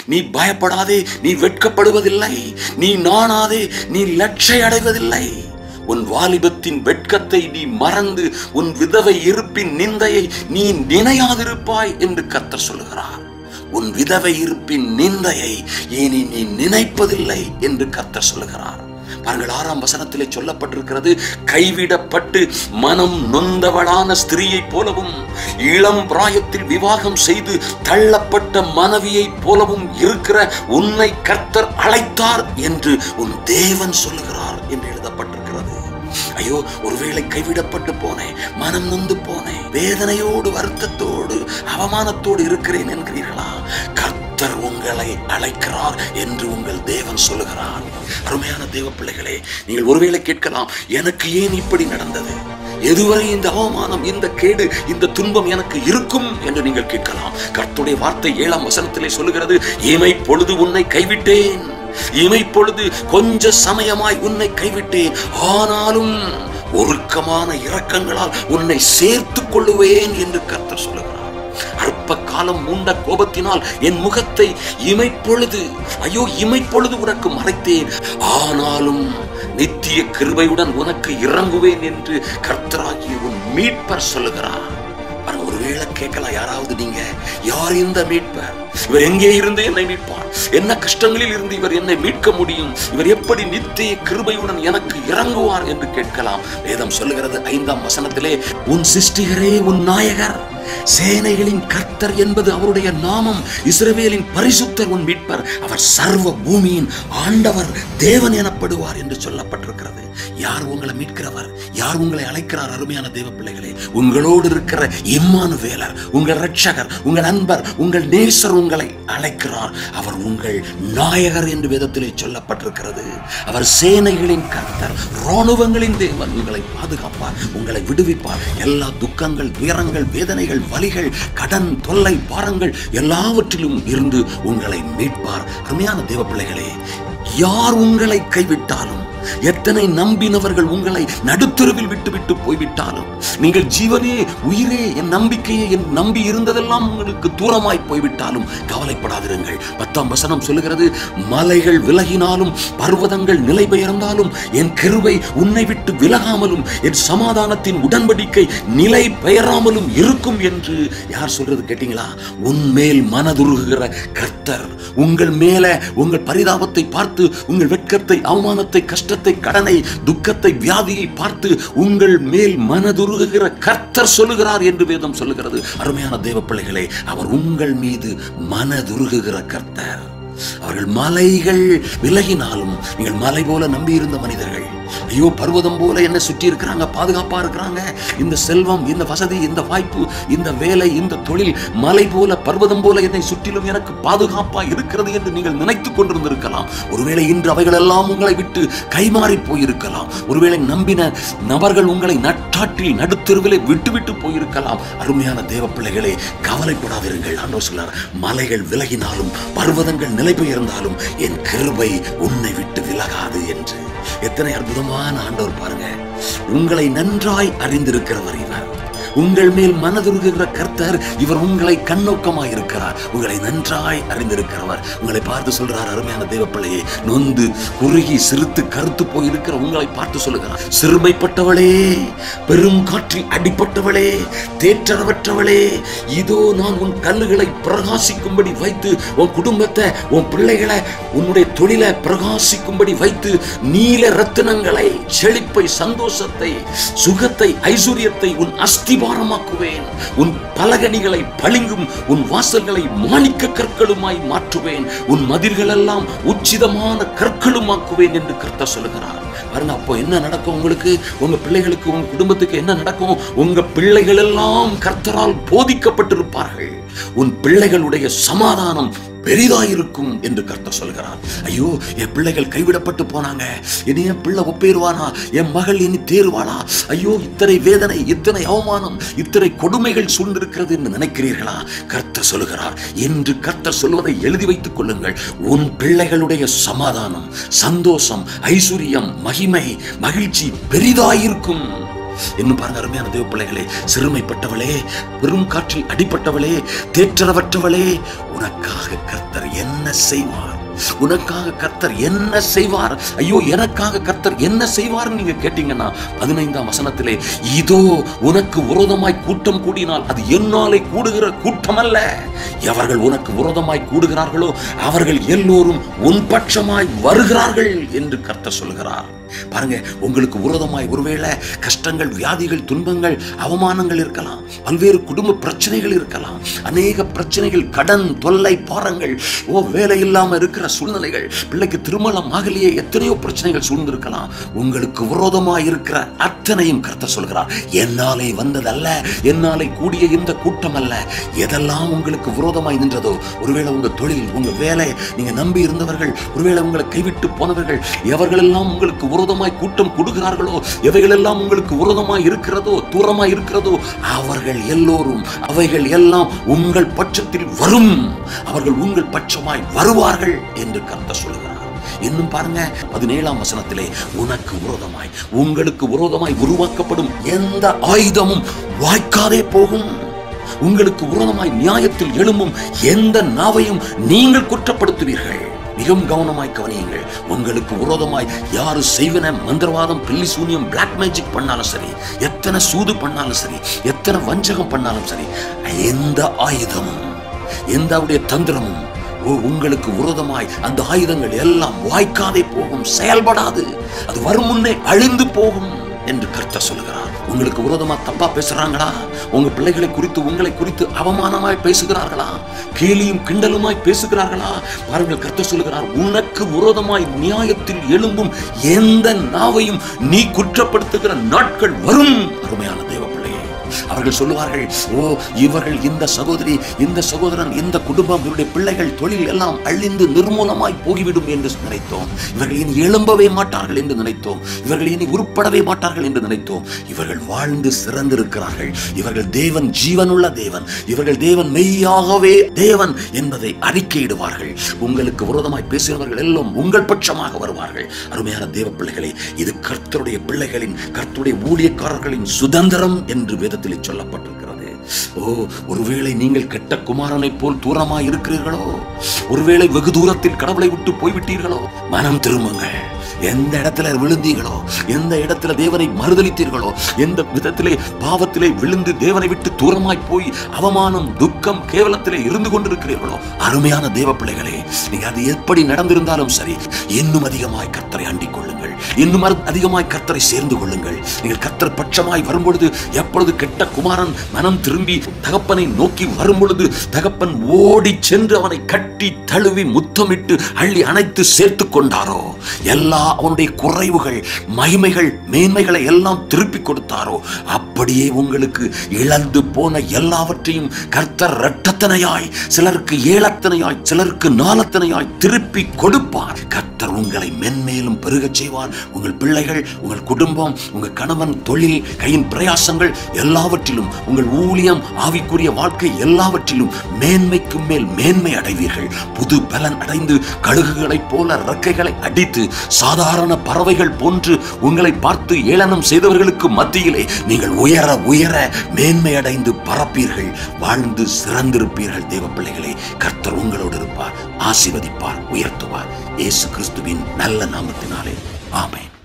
நீ பயப்படாதே நீ வெட்கப்படுவதில்லை நீ நாணாதே நீ லட்சை அடைவதில்லை உன் வாலிபத்தின் வெட்கத்தை நீ மறந்து உன் விதவை இருப்பின் நிந்தையை நீ நினையாதிருப்பாய் என்று கர்த்தர் சொல்லுகிறார் உன் விதவை இருப்பின் நிந்தையை இனி நீ நினைப்பதில்லை என்று கர்த்தர் சொல்லுகிறார் பாருங்கள் ஆறாம் வசனத்திலே சொல்லப்பட்டிருக்கிறது கைவிடப்பட்டு மனம் நொந்தவளான ஸ்திரீயைப் போலவும் இளம் பிராயத்தில் விவாகம் செய்து தள்ளப்பட்ட மனைவியைப் போலவும் இருக்கிற உன்னை கர்த்தர் அழைத்தார் என்று உன் தேவன் சொல்லுகிறார் என்று எழுதப்பட்டிருக்கிறது ஐயோ ஒருவேளை கைவிடப்பட்டு போனேன் மனம் நொந்து போனேன் வேதனையோடு வருத்தத்தோடு அவமானத்தோடு இருக்கிறேன் என்கிறீர்களா கர்த்தர் உங்களை அழைக்கிறார் என்று உங்கள் தேவன் சொல்லுகிறார் அருமையான தேவ பிள்ளைகளே நீங்கள் ஒருவேளை கேட்கலாம் எனக்கு ஏன் இப்படி நடந்தது எதுவரை இந்த அவமானம் இந்த கேடு இந்த துன்பம் எனக்கு இருக்கும் என்று நீங்கள் கேட்கலாம் கர்த்தருடைய வார்த்தை ஏழாம் வசனத்திலே சொல்லுகிறது இமை பொழுது உன்னை கைவிட்டேன் இமை பொழுது கொஞ்ச சமயமாய் உன்னை கைவிட்டேன் ஆனாலும் ஒருக்கமான இரக்கங்களால் உன்னை சேர்த்துக் கொள்ளுவேன் என்று கர்த்தர் சொல்லுகிறார் அற்ப காலம் மூண்ட கோபத்தினால் என் முகத்தை இமைப்பொழுது ஐயோ இமைப்பொழுது உனக்கு மறைத்தேன் ஆனாலும் நித்திய கிருபையுடன் உனக்கு இறங்குவேன் என்று கர்த்தராகிய உன் மீட்பர் சொல்லுகிறார் பாருங்க, ஒருவேளை கேட்கலாம் யாராவது நீங்க யார் இந்த மீட்பர் இவர் எங்கே இருந்து என்னை மீட்பார் என்ன கஷ்டங்களில் இருந்து இவர் என்னை மீட்க முடியும் இவர் எப்படி நித்திய கிருபையுடன் எனக்கு இறங்குவார் என்று கேட்கலாம் வேதம் சொல்லுகிறது ஐந்தாம் வசனத்திலே உன் சிருஷ்டிகரே உன் நாயகர் சேனைகளின் கர்த்தர் என்பது அவருடைய நாமம் இஸ்ரவேலின் பரிசுத்தர் உன் மீட்பர் அவர் சர்வ பூமியின் ஆண்டவர் தேவன் எனப்படுவார் என்று சொல்லப்பட்டிருக்கிறது யார் உங்களை மீட்கிறவர் யார் உங்களை அழைக்கிறார் அருமையான தேவ பிள்ளைகளே உங்களோடு இருக்கிற இம்மானு வேலர் உங்கள் ரட்சகர் உங்கள் அன்பர் உங்கள் நேசர் உங்களை அழைக்கிறார் அவர் உங்கள் நாயகர் என்று வேதத்திலே சொல்லப்பட்டிருக்கிறது அவர் சேனைகளின் கர்த்தர் ராணுவங்களின் தேவன் உங்களை பாதுகாப்பார் உங்களை விடுவிப்பார் எல்லா துக்கங்கள் துயரங்கள் வேதனைகள் வலிகள் கடன் தொல்லை பாரங்கள் எல்லாவற்றிலும் இருந்து உங்களை மீட்பார் அருமையான தேவ பிள்ளைகளே யார் உங்களை கைவிட்டாலும் எத்தனை நம்பினவர்கள் உங்களை நடுத்தருவில் விட்டுவிட்டு போய்விட்டாலும் நீங்கள் ஜீவனே உயிரே என் நம்பிக்கையே என் நம்பி இருந்ததெல்லாம் உங்களுக்கு தூரமாய் போய்விட்டாலும் கவலைப்படாதிருங்கள் பத்தாம் வசனம் சொல்லுகிறது மலைகள் விலகினாலும் பர்வதங்கள் நிலை பெயர்ந்தாலும் என் கிருபை உன்னை விட்டு விலகாமலும் என் சமாதானத்தின் உடன்படிக்கை நிலை பெயராமலும் இருக்கும் என்று யார் சொல்றது கேட்டீங்களா உன்மேல் மனதுருகுகிற கர்த்தர் உங்கள் மேல உங்கள் பரிதாபத்தை பார்த்து உங்கள் வெட்கத்தை அவமானத்தை கஷ்டத்தை கடனை துக்கத்தை வியாதியை பார்த்து உங்கள் மேல் மனதுருகுகிற கர்த்தர் சொல்லுகிறார் என்று வேதம் சொல்லுகிறது அருமையான தேவ பிள்ளைகளே அவர் உங்கள் மீது மனதுருகுகிற கர்த்தர் அவர்கள் மலைகள் விலகினாலும் நீங்கள் மலை போல நம்பியிருந்த மனிதர்கள் ஐயோ பர்வதம் போல என்ன சுற்றி இருக்கிறாங்க பாதுகாப்பா இருக்கிறாங்க இந்த செல்வம் இந்த வசதி இந்த வாய்ப்பு இந்த வேலை இந்த தொழில் மலை போல பர்வதம் போல என்னை சுற்றிலும் எனக்கு பாதுகாப்பா இருக்கிறது என்று நீங்கள் நினைத்துக் கொண்டிருந்திருக்கலாம் ஒருவேளை இன்று அவைகளெல்லாம் உங்களை விட்டு கைமாறி போயிருக்கலாம் ஒருவேளை நம்பின நபர்கள் உங்களை நட்டாற்றில் நடுத்தெருவிலே விட்டுவிட்டு போயிருக்கலாம் அருமையான தேவ பிள்ளைகளே கவலைப்படாதிருங்கள் ஆண்டவர் சொல்லார் மலைகள் விலகினாலும் பர்வதங்கள் நிலை பெயர்ந்தாலும் என் கிருபை உன்னை விட்டு விலகாது என்று எத்தனை அற்புதமான ஆண்டவர் பாருங்க உங்களை நன்றாய் அறிந்திருக்கிறவர் இவர் உங்கள் மேல் மனதுருகுகிற கர்த்தர் இவர் உங்களை கண்ணோக்கமாய் இருக்கிறார் உங்களை நன்றாய் அறிந்திருக்கிறவர் உங்களை பார்த்து சொல்றார் அருமையான தேவப்பிள்ளையே நொந்து குறுகி சிரித்து கருத்து போயிருக்கிற உங்களை பார்த்து சொல்லுகிறார் சிறுமைப்பட்டவளே பெரும் காற்றில் அடிப்பட்டவளே தேற்றரவற்றவளே இதோ நான் உன் கல்லுகளை பிரகாசிக்கும்படி வைத்து உன் குடும்பத்தை உன் பிள்ளைகளை உன்னுடைய தொழிலை பிரகாசிக்கும்படி வைத்து நீல ரத்தினங்களை செழிப்பை சந்தோஷத்தை சுகத்தை ஐஸ்வர்யத்தை உன் அஸ்திபாரமாக்குவேன் உன் பலகணிகளை பளிங்கும் உன் வாசல்களை மாணிக்க கற்களுமாய் மாற்றுவேன் உன் மதில்கள் எல்லாம் உச்சிதமான கற்களுமாக்குவேன் என்று கர்த்தர் சொல்லுகிறார் பாருங்க அப்போ என்ன நடக்கும் உங்களுக்கு உங்க பிள்ளைகளுக்கு உங்க குடும்பத்துக்கு என்ன நடக்கும் உங்க பிள்ளைகள் எல்லாம் கர்த்தரால் போதிக்கப்பட்டிருப்பார்கள் உன் பிள்ளைகளுடைய சமாதானம் பெரிதாயிருக்கும் என்று கர்த்தர் சொல்கிறார் ஐயோ என் பிள்ளைகள் கைவிடப்பட்டு போனாங்க இனி என் பிள்ளை ஒப்பேறுவானா என் மகள் இனி தேறுவாளா ஐயோ இத்தனை வேதனை இத்தனை அவமானம் இத்தனை கொடுமைகள் சூழ்ந்திருக்கிறது என்று நினைக்கிறீர்களா கர்த்தர் சொல்லுகிறார் என்று கர்த்தர் சொல்வதை எழுதி வைத்துக் கொள்ளுங்கள் உன் பிள்ளைகளுடைய சமாதானம் சந்தோஷம் ஐஸ்வர்யம் மகிமை மகிழ்ச்சி பெரிதாயிருக்கும் இன்னும் பாருங்க அருமையான தேவ பிள்ளைகளே சிறுமைப்பட்டவளே பெரும் காற்றில் அடிப்பட்டவளே தேற்றரவற்றவளே உனக்காக கர்த்தர் என்ன செய்வார் உனக்காக கர்த்தர் என்ன செய்வார் ஐயோ எனக்காக கர்த்தர் என்ன செய்வார் நீங்க கேட்டீங்கன்னா பதினைந்தாம் வசனத்திலே இதோ உனக்கு விரோதமாய் கூட்டம் கூடினால் அது என்னாலே கூடுகிற கூட்டம் அல்ல எவர்கள் உனக்கு விரோதமாய் கூடுகிறார்களோ அவர்கள் எல்லோரும் உன் பட்சமாய் வருகிறார்கள் என்று கர்த்தர் சொல்கிறார் பாருங்க உங்களுக்கு விரோதமாய் ஒருவேளை கஷ்டங்கள் வியாதிகள் துன்பங்கள் அவமானங்கள் இருக்கலாம் பல்வேறு குடும்ப பிரச்சனைகள் இருக்கலாம் அநேக பிரச்சனைகள் கடன் தொல்லை பாரங்கள் ஓ வேலை இல்லாம இருக்கிற சூழ்நிலைகள் பிள்ளைக்கு திருமணம் ஆகலையே எத்தனையோ பிரச்சனைகள் சூழ்ந்திருக்கலாம் உங்களுக்கு விரோதமாய் இருக்கிற அத்தனையும் கர்த்தர் சொல்கிறார் என்னாலே வந்ததல்ல என்னாலே கூடிய இந்த கூட்டம் அல்ல எதெல்லாம் உங்களுக்கு விரோதமாய் நின்றதோ ஒருவேளை உங்க தொழில் உங்க வேலை நீங்க நம்பி இருந்தவர்கள் ஒருவேளை உங்களை கைவிட்டு போனவர்கள் எவர்களெல்லாம் உங்களுக்கு விரோதமாய் கூட்டம் கொடுக்கிறார்களோ எவைகளெல்லாம் உங்களுக்கு விரோதமாய் இருக்கிறதோ தூரமாய் இருக்கிறதோ அவர்கள் எல்லோரும் அவைகள் எல்லாம் உங்கள் பட்சத்தில் வரும் அவர்கள் உங்கள் பட்சமாய் வருவார்கள் என்று கர்த்தர் சொல்கிறார் இன்னும் பாருங்க பதினேழாம் வசனத்திலே உனக்கு விரோதமாய் உங்களுக்கு விரோதமாய் உருவாக்கப்படும் எந்த ஆயுதமும் வாய்க்காதே போகும் உங்களுக்கு விரோதமாய் நியாயத்தில் எழும்பும் எந்த நாவையும் நீங்கள் குற்றப்படுத்துவீர்கள் மிகவும் கவனமாய் கவனியுங்கள் உங்களுக்கு விரோதமாய் யாரு செய்வன மந்திரவாதம் பில்லி சூனியம் பிளாக் மேஜிக் பண்ணாலும் சரி எத்தனை சூது பண்ணாலும் சரி எத்தனை வஞ்சகம் பண்ணாலும் சரி எந்த ஆயுதமும் எந்த அவருடைய தந்திரமும் ஓ, உங்களுக்கு விரோதமாய் அந்த ஆயுதங்கள் எல்லாம் வாய்க்காதே போகும் செயல்படாது அது வரும் முன்னே அழிந்து போகும் என்று கர்த்தர் சொல்கிறார் உங்களுக்கு விரோதமா தப்பா பேசுறாங்களா உங்க பிள்ளைகளை குறித்து உங்களை குறித்து அவமானமாய் பேசுகிறார்களா கேலியும் கிண்டலுமாய் பேசுகிறார்களா பாருங்கள் கர்த்தர் சொல்கிறார் உனக்கு விரோதமாய் நியாயத்தில் எழும்பும் எந்த நாவையும் நீ குற்றப்படுத்துகிற நாட்கள் வரும் அருமையான தேவ பிள்ளையே அவர்கள் சொல்லுவார்கள் ஓ இவர்கள் இந்த சகோதரி இந்த சகோதரன் இந்த குடும்பம் இவருடைய பிள்ளைகள் தொழில் எல்லாம் அழிந்து நிர்மூலமாய் போய்விடும் என்று நினைத்தோம் இவர்கள் இனி எழும்பவே மாட்டார்கள் என்று நினைத்தோம் இவர்கள் இனி உருப்படவே மாட்டார்கள் என்று நினைத்தோம் இவர்கள் வாழ்ந்து சிறந்திருக்கிறார்கள் இவர்கள் தேவன் ஜீவனுள்ள தேவன் இவர்கள் தேவன் மெய்யாகவே தேவன் என்பதை அறிக்கையிடுவார்கள் உங்களுக்கு விரோதமாய் பேசுகிறவர்கள் எல்லாம் உங்கள் பட்சமாக வருவார்கள் அருமையான தேவ பிள்ளைகளே இது கர்த்தருடைய பிள்ளைகளின் கர்த்தருடைய ஊழியக்காரர்களின் சுதந்திரம் என்று வேதத்திலே சொல்லப்பட்டிருக்கிறது ஓ ஒருவேளை நீங்கள் கெட்ட குமாரனைப் போல் தூரமாய் இருக்கிறீர்களோ ஒருவேளை வெகு தூரத்தில் கடவுளை விட்டு போய்விட்டீர்களோ மனம் திரும்புங்கள் எந்த இடத்துல விழுந்தீங்களோ எந்த இடத்துல தேவனை மறுதளித்தீர்களோ எந்த விதத்திலே பாவத்திலே விழுந்து தேவனை விட்டு தூரமாய் போய் அவமானம் துக்கம் கேவலத்திலே இருந்து கொண்டிருக்கிறீர்களோ அருமையான தேவ பிள்ளைகளே நீங்க அது எப்படி நடந்திருந்தாலும் சரி இன்னும் அதிகமாய் கர்த்தரை அண்டிக் கொள்ளுங்கள் இன்னும் அரு- அதிகமாய் கர்த்தரை சேர்ந்து கொள்ளுங்கள் நீங்கள் கர்த்தர் பட்சமாய் வரும்பொழுது எப்பொழுது கெட்ட குமாரன் மனம் திரும்பி தகப்பனை நோக்கி வரும்பொழுது தகப்பன் ஓடி சென்று அவனை கட்டி தழுவி முத்தமிட்டு அள்ளி அணைத்து சேர்த்து கொண்டாரோ எல்லா அவனுடைய குறைவுகள் மகிமைகள் மேன்மைகளை எல்லாம் திருப்பி கொடுத்தாரோ அப்படியே உங்களுக்கு இழந்து போன எல்லாவற்றையும் கர்த்தர் இரட்டத்தனையாய் சிலருக்கு ஏழத்தனையாய் சிலருக்கு நாலத்தனையாய் திருப்பி கொடுப்பார் கர்த்தர் உங்களை மென்மேலும் பெருகச் செய்வார் உங்கள் பிள்ளைகள் உங்கள் குடும்பம் உங்கள் கணவன் தொழில் கையின் பிரயாசங்கள் எல்லாவற்றிலும் உங்கள் ஊழியம் ஆவிக்குரிய வாழ்க்கை எல்லாவற்றிலும் மேன்மைக்கு மேல் மேன்மை அடைவீர்கள் புது பலன் அடைந்து கழுகுகளைப் போல ரெக்கைகளை அடித்து சாதாரண பறவைகள் போன்று உங்களை பார்த்து ஏளனம் செய்தவர்களுக்கு மத்தியிலே நீங்கள் உயர உயர மேன்மை அடைந்து பறப்பீர்கள் வாழ்ந்து சிறந்திருப்பீர்கள் தேவ பிள்ளைகளே கர்த்தர் உங்களோடு இருப்பார் ஆசீர்வதிப்பார் உயர்த்துவார் இயேசு கிறிஸ்துவின் நல்ல நாமத்தினாலே ஆமென்